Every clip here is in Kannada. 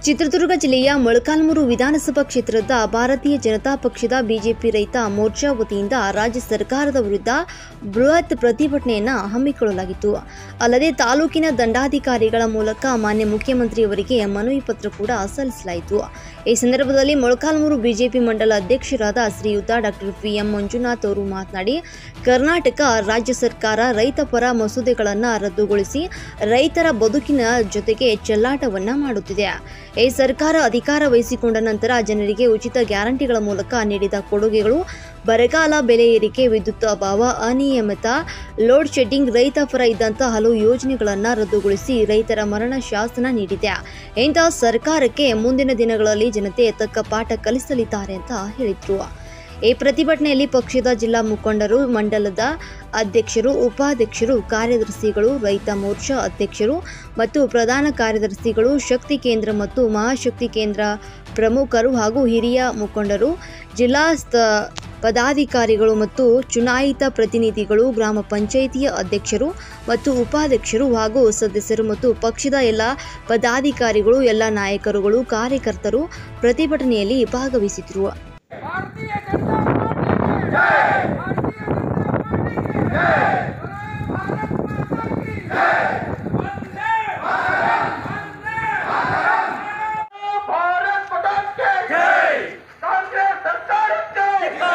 ಚಿತ್ರದುರ್ಗ ಜಿಲ್ಲೆಯ ಮೊಳಕಾಲ್ಮೂರು ವಿಧಾನಸಭಾ ಕ್ಷೇತ್ರದ ಭಾರತೀಯ ಜನತಾ ಪಕ್ಷದ ಬಿಜೆಪಿ ರೈತ ಮೋರ್ಚಾ ವತಿಯಿಂದ ರಾಜ್ಯ ಸರ್ಕಾರದ ವಿರುದ್ಧ ಬೃಹತ್ ಪ್ರತಿಭಟನೆಯನ್ನು ಹಮ್ಮಿಕೊಳ್ಳಲಾಗಿತ್ತು ಅಲ್ಲದೆ ತಾಲೂಕಿನ ದಂಡಾಧಿಕಾರಿಗಳ ಮೂಲಕ ಮಾನ್ಯ ಮುಖ್ಯಮಂತ್ರಿಯವರಿಗೆ ಮನವಿ ಪತ್ರ ಕೂಡ ಸಲ್ಲಿಸಲಾಯಿತು ಈ ಸಂದರ್ಭದಲ್ಲಿ ಮೊಳಕಾಲ್ಮೂರು ಬಿಜೆಪಿ ಮಂಡಲ ಅಧ್ಯಕ್ಷರಾದ ಶ್ರೀಯುತ ಡಾಕ್ಟರ್ ಪಿ ಎಂ ಮಂಜುನಾಥ್ ಅವರು ಮಾತನಾಡಿ ಕರ್ನಾಟಕ ರಾಜ್ಯ ಸರ್ಕಾರ ರೈತ ಪರ ಮಸೂದೆಗಳನ್ನು ರದ್ದುಗೊಳಿಸಿ ರೈತರ ಬದುಕಿನ ಜೊತೆಗೆ ಚೆಲ್ಲಾಟವನ್ನ ಮಾಡುತ್ತಿದೆ ಈ ಸರ್ಕಾರ ಅಧಿಕಾರ ವಹಿಸಿಕೊಂಡ ನಂತರ ಜನರಿಗೆ ಉಚಿತ ಗ್ಯಾರಂಟಿಗಳ ಮೂಲಕ ನೀಡಿದ ಕೊಡುಗೆಗಳು ಬರಗಾಲ ಬೆಲೆ ಏರಿಕೆ ವಿದ್ಯುತ್ ಅಭಾವ ಅನಿಯಮಿತ ಲೋಡ್ ಶೆಡ್ಡಿಂಗ್ ರೈತ ಪರ ಇದ್ದಂಥ ಹಲವು ಯೋಜನೆಗಳನ್ನು ರದ್ದುಗೊಳಿಸಿ ರೈತರ ಮರಣ ಶಾಸನ ನೀಡಿದೆ ಇಂತಹ ಸರ್ಕಾರಕ್ಕೆ ಮುಂದಿನ ದಿನಗಳಲ್ಲಿ ಜನತೆ ತಕ್ಕ ಪಾಠ ಕಲಿಸಲಿದ್ದಾರೆ ಅಂತ ಹೇಳಿದರು ಈ ಪ್ರತಿಭಟನೆಯಲ್ಲಿ ಪಕ್ಷದ ಜಿಲ್ಲಾ ಮುಖಂಡರು ಮಂಡಲದ ಅಧ್ಯಕ್ಷರು ಉಪಾಧ್ಯಕ್ಷರು ಕಾರ್ಯದರ್ಶಿಗಳು ರೈತ ಮೋರ್ಚಾ ಅಧ್ಯಕ್ಷರು ಮತ್ತು ಪ್ರಧಾನ ಕಾರ್ಯದರ್ಶಿಗಳು ಶಕ್ತಿ ಕೇಂದ್ರ ಮತ್ತು ಮಹಾಶಕ್ತಿ ಕೇಂದ್ರ ಪ್ರಮುಖರು ಹಾಗೂ ಹಿರಿಯ ಮುಖಂಡರು ಜಿಲ್ಲಾ ಸ್ಥ ಪದಾಧಿಕಾರಿಗಳು ಮತ್ತು ಚುನಾಯಿತ ಪ್ರತಿನಿಧಿಗಳು ಗ್ರಾಮ ಪಂಚಾಯಿತಿಯ ಅಧ್ಯಕ್ಷರು ಮತ್ತು ಉಪಾಧ್ಯಕ್ಷರು ಹಾಗೂ ಸದಸ್ಯರು ಮತ್ತು ಪಕ್ಷದ ಎಲ್ಲ ಪದಾಧಿಕಾರಿಗಳು ಎಲ್ಲ ನಾಯಕರುಗಳು ಕಾರ್ಯಕರ್ತರು ಪ್ರತಿಭಟನೆಯಲ್ಲಿ ಭಾಗವಹಿಸಿದರು भारतीय जनता पार्टी की जय भारतीय जनता पार्टी की जय भारत माता की जय वंदे भारत माता की जय कांग्रेस सरकार के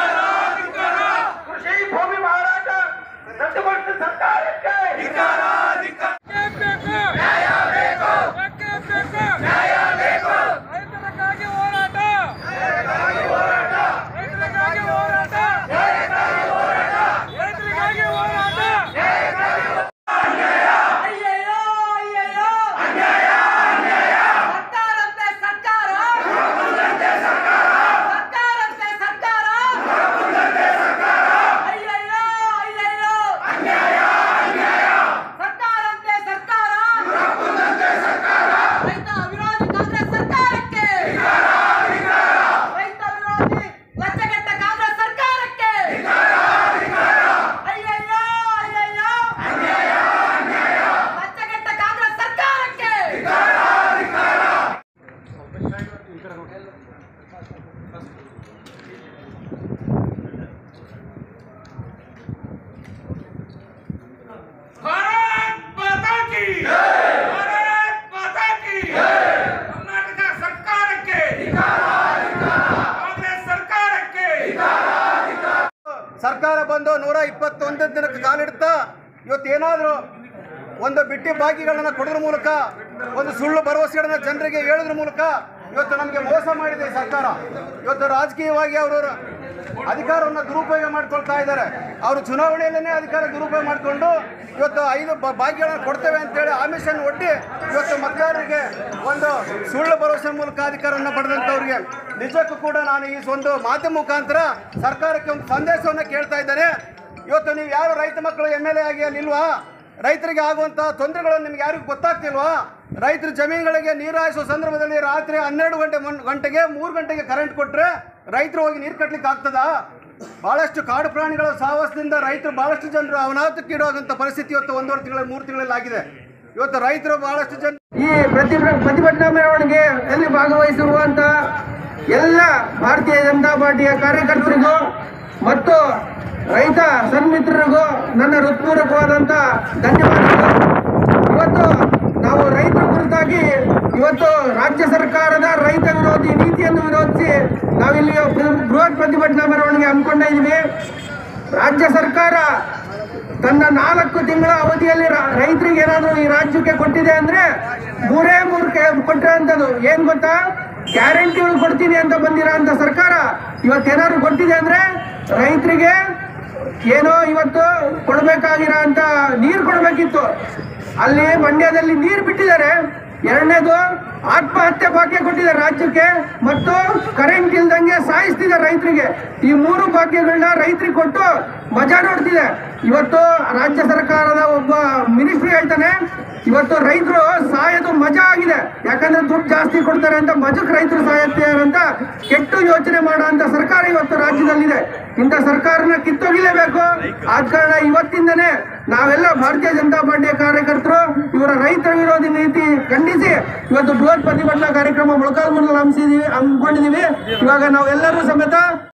कृषि भूमि माराಟ ರದ್ದುಗೊಳಿಸಿದ ಸರ್ಕಾರಕ್ಕೆ ನ್ಯಾಯ ಬೇಕು ನ್ಯಾಯ ಬೇಕು ರೈತರಿಗಾಗಿ ಹೋರಾಟ ರೈತರಿಗಾಗಿ ಹೋರಾಟ ರೈತರಿಗಾಗಿ ಹೋರಾಟ ಅಯ್ಯಯ್ಯೋ ಅಯ್ಯಯ್ಯೋ ಸರ್ಕಾರಂತೆ ಸರ್ಕಾರ ಸರ್ಕಾರಂತೆ ಸರ್ಕಾರ ಅಯ್ಯಯ್ಯೋ ಅಯ್ಯಯ್ಯೋ ಸರ್ಕಾರಂತೆ ಸರ್ಕಾರ ರೈತ ವಿರೋಧಿ ಕಾಂಗ್ರೆಸ್ ಸರ್ಕಾರಕ್ಕೆ ರೈತ ವಿರೋಧಿ ಲಜ್ಜೆಗೆಟ್ಟ ಕಾಂಗ್ರೆಸ್ ಸರ್ಕಾರಕ್ಕೆ ಅಯ್ಯಯ್ಯೋ ಅಯ್ಯಯ್ಯೋ ಲಜ್ಜೆಗೆಟ್ಟ ಕಾಂಗ್ರೆಸ್ ಸರ್ಕಾರಕ್ಕೆ ಭಾರತ್ ಮಾತಾ ಕಿ ಭಾರತ್ ಮಾತಾ ಕಿ ಕರ್ನಾಟಕ ಸರ್ಕಾರಕ್ಕೆ ಕಾಂಗ್ರೆಸ್ ಸರ್ಕಾರಕ್ಕೆ ಸರ್ಕಾರ ಬಂದು ನೂರ ಇಪ್ಪತ್ತೊಂದು ದಿನಕ್ಕೆ ಕಾಲಿಡ್ತಾ ಇವತ್ತೇನಾದರೂ ಒಂದು ಬಿಟ್ಟಿ ಬಾಕಿಗಳನ್ನು ಕೊಡೋದ್ರ ಮೂಲಕ ಒಂದು ಸುಳ್ಳು ಭರವಸೆಗಳನ್ನು ಜನರಿಗೆ ಹೇಳೋದ್ರ ಮೂಲಕ ಇವತ್ತು ನಮಗೆ ಮೋಸ ಮಾಡಿದೆ ಈ ಸರ್ಕಾರ ಇವತ್ತು ರಾಜಕೀಯವಾಗಿ ಅವರು ಅಧಿಕಾರವನ್ನು ದುರುಪಯೋಗ ಮಾಡ್ಕೊಳ್ತಾ ಇದ್ದಾರೆ ಅವರು ಚುನಾವಣೆಯಲ್ಲೇ ಅಧಿಕಾರ ದುರುಪಯೋಗ ಮಾಡಿಕೊಂಡು ಇವತ್ತು ಐದು ಬ- ಭಾಗ್ಯಗಳನ್ನು ಕೊಡ್ತೇವೆ ಅಂತೇಳಿ ಆಮಿಷನ್ನು ಒಡ್ಡಿ ಇವತ್ತು ಮತದಾರರಿಗೆ ಒಂದು ಸುಳ್ಳು ಭರವಸೆ ಮೂಲಕ ಅಧಿಕಾರವನ್ನು ಪಡೆದಂಥವ್ರಿಗೆ ನಿಜಕ್ಕೂ ಕೂಡ ನಾನು ಈ ಒಂದು ಮಾಧ್ಯಮ ಮುಖಾಂತರ ಸರ್ಕಾರಕ್ಕೆ ಒಂದು ಸಂದೇಶವನ್ನು ಕೇಳ್ತಾ ಇದ್ದೇನೆ ಇವತ್ತು ನೀವು ಯಾರು ರೈತ ಮಕ್ಕಳು ಎಮ್ ಎಲ್ ಎ ಆಗಿ ಅಲ್ಲಿಲ್ವಾ ರೈತರಿಗೆ ಆಗುವಂಥ ತೊಂದರೆಗಳು ನಿಮ್ಗೆ ಯಾರಿಗೂ ಗೊತ್ತಾಗ್ತಿಲ್ವಾ ರೈತರ ಜಮೀನುಗಳಿಗೆ ನೀರು ಹಾಯಿಸೋ ಸಂದರ್ಭದಲ್ಲಿ ರಾತ್ರಿ ಹನ್ನೆರಡು ಗಂಟೆ ಮುನ್- ಗಂಟೆಗೆ ಮೂರು ಗಂಟೆಗೆ ಕರೆಂಟ್ ಕೊಟ್ಟರೆ ರೈತರು ಹೋಗಿ ನೀರು ಕಟ್ಟಲಿಕ್ಕೆ ಆಗ್ತದಾ ಭಾಳಷ್ಟು ಕಾಡು ಪ್ರಾಣಿಗಳ ಸಹವಾಸದಿಂದ ರೈತರು ಭಾಳಷ್ಟು ಜನರು ಅನಾಹುತಕ್ಕೀಡಾಗುವಂಥ ಪರಿಸ್ಥಿತಿ ಇವತ್ತು ಒಂದೂವರೆ ತಿಂಗಳ ಮೂರು ತಿಂಗಳಲ್ಲಿ ಆಗಿದೆ ಇವತ್ತು ರೈತರು ಬಹಳಷ್ಟು ಜನ ಈ ಪ್ರತಿ ಪ್ರತಿಭಟನಾ ಮೆರವಣಿಗೆಯಲ್ಲಿ ಭಾಗವಹಿಸಿರುವಂತ ಎಲ್ಲ ಭಾರತೀಯ ಜನತಾ ಪಾರ್ಟಿಯ ಕಾರ್ಯಕರ್ತರಿಗೂ ಮತ್ತು ರೈತ ಸನ್ಮಿತ್ರರಿಗೂ ನನ್ನ ಹೃತ್ಪೂರ್ವಕವಾದಂತ ಧನ್ಯವಾದಗಳು ಇವತ್ತು ನಾವು ರೈತರ ಕುರಿತಾಗಿ ಇವತ್ತು ರಾಜ್ಯ ಸರ್ಕಾರದ ರೈತ ವಿರೋಧಿ ನೀತಿಯನ್ನು ವಿರೋಧಿಸಿ ನಾವಿಲ್ಲಿ ಬೃ- ಬೃಹತ್ ಪ್ರತಿಭಟನಾ ಮೆರವಣಿಗೆ ಹಮ್ಮಿಕೊಂಡಿದ್ದೀವಿ ರಾಜ್ಯ ಸರ್ಕಾರ ತನ್ನ ನಾಲ್ಕು ತಿಂಗಳ ಅವಧಿಯಲ್ಲಿ ರ- ರೈತರಿಗೆ ಏನಾದರೂ ಈ ರಾಜ್ಯಕ್ಕೆ ಕೊಟ್ಟಿದೆ ಅಂದ್ರೆ ಮೂರೇ ಮೂರು ಕೊಟ್ಟಿರೋಂಥದ್ದು ಏನ್ ಗೊತ್ತಾ ಗ್ಯಾರಂಟಿಗಳು ಕೊಡ್ತೀನಿ ಅಂತ ಬಂದಿರೋ ಅಂತ ಸರ್ಕಾರ ಇವತ್ತೇನಾದ್ರು ಕೊಟ್ಟಿದೆ ಅಂದ್ರೆ ರೈತರಿಗೆ ಏನೋ ಇವತ್ತು ಕೊಡಬೇಕಾಗಿರೋ ಅಂತ ನೀರು ಕೊಡಬೇಕಿತ್ತು ಅಲ್ಲಿ ಮಂಡ್ಯದಲ್ಲಿ ನೀರು ಬಿಟ್ಟಿದ್ದಾರೆ ಎರಡನೇದು ಆತ್ಮಹತ್ಯೆ ಭಾಗ್ಯ ಕೊಟ್ಟಿದೆ ರಾಜ್ಯಕ್ಕೆ ಮತ್ತು ಕರೆಂಟ್ ಇಲ್ದಂಗೆ ಸಾಯಿಸ್ತಿದೆ ರೈತರಿಗೆ ಈ ಮೂರು ಭಾಗ್ಯಗಳನ್ನ ರೈತರಿಗೆ ಕೊಟ್ಟು ಮಜಾ ನೋಡ್ತಿದೆ ಇವತ್ತು ರಾಜ್ಯ ಸರ್ಕಾರದ ಒಬ್ಬ ಮಿನಿಸ್ಟ್ರಿ ಹೇಳ್ತಾನೆ ಇವತ್ತು ರೈತರು ಸಾಯೋದು ಮಜಾ ಆಗಿದೆ ಯಾಕಂದ್ರೆ ದುಡ್ಡು ಜಾಸ್ತಿ ಕೊಡ್ತಾರೆ ಅಂತ ಮಜಕ್ ರೈತರು ಸಾಯುತ್ತಾರೆ ಅಂತ ಕೆಟ್ಟು ಯೋಚನೆ ಮಾಡೋ ಅಂತ ಸರ್ಕಾರ ಇವತ್ತು ರಾಜ್ಯದಲ್ಲಿದೆ ಇಂಥ ಸರ್ಕಾರನ ಕಿತ್ತೊಗಿಲೇಬೇಕು ಆದ ಕಾರಣ ಇವತ್ತಿಂದನೇ ನಾವೆಲ್ಲ ಭಾರತೀಯ ಜನತಾ ಪಾರ್ಟಿಯ ಕಾರ್ಯಕರ್ತರು ಇವರ ರೈತ ವಿರೋಧಿ ನೀತಿ ಖಂಡಿಸಿ ಇವತ್ತು ಬೃಹತ್ ಪ್ರತಿಭಟನಾ ಕಾರ್ಯಕ್ರಮ ಮೊಳಕಾಲ್ಮೂರಲ್ಲಿ ಹಮ್ಮಿಸಿದೀವಿ ಹಮ್ಮಿಕೊಂಡಿದೀವಿ ಇವಾಗ ನಾವು ಎಲ್ಲರೂ ಸಮೇತ